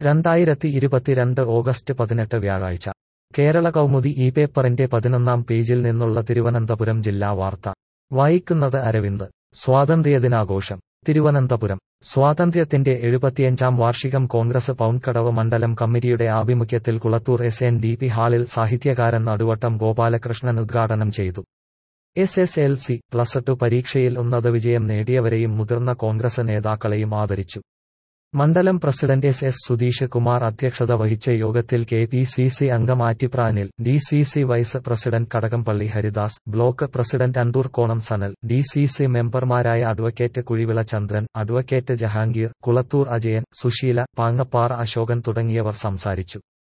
രണ്ടായിരത്തി ഇരുപത്തിരണ്ട് ഓഗസ്റ്റ് പതിനെട്ട് വ്യാഴാഴ്ച കേരള കൗമുദി ഈ പേപ്പറിന്റെ പതിനൊന്നാം പേജിൽ നിന്നുള്ള തിരുവനന്തപുരം ജില്ലാ വാർത്ത വായിക്കുന്നത് അരവിന്ദ് സ്വാതന്ത്ര്യദിനാഘോഷം തിരുവനന്തപുരം സ്വാതന്ത്ര്യത്തിന്റെ എഴുപത്തിയഞ്ചാം വാർഷികം കോൺഗ്രസ് പൗൺകടവ് മണ്ഡലം കമ്മിറ്റിയുടെ ആഭിമുഖ്യത്തിൽ Kulathoor S N D P ഹാളിൽ സാഹിത്യകാരൻ നടുവട്ടം ഗോപാലകൃഷ്ണൻ ഉദ്ഘാടനം ചെയ്തു S S L C plus two പരീക്ഷയിൽ ഉന്നത വിജയം നേടിയവരെയും മുതിർന്ന കോൺഗ്രസ് നേതാക്കളെയും ആദരിച്ചു മണ്ഡലം president S S Sudheesh Kumar അധ്യക്ഷത വഹിച്ച യോഗത്തിൽ കെ പി സി സി അംഗം ആറ്റിപ്രാനിൽ D C C vice president Kadakampally Haridas block president Andoorkonam Sanal D C C മെമ്പർമാരായ അഡ്വക്കേറ്റ് കുഴിവിള ചന്ദ്രൻ അഡ്വക്കേറ്റ് ജഹാംഗീർ കുളത്തൂർ അജയൻ സുശീല പാങ്ങപ്പാറ അശോകൻ തുടങ്ങിയവർ സംസാരിച്ചു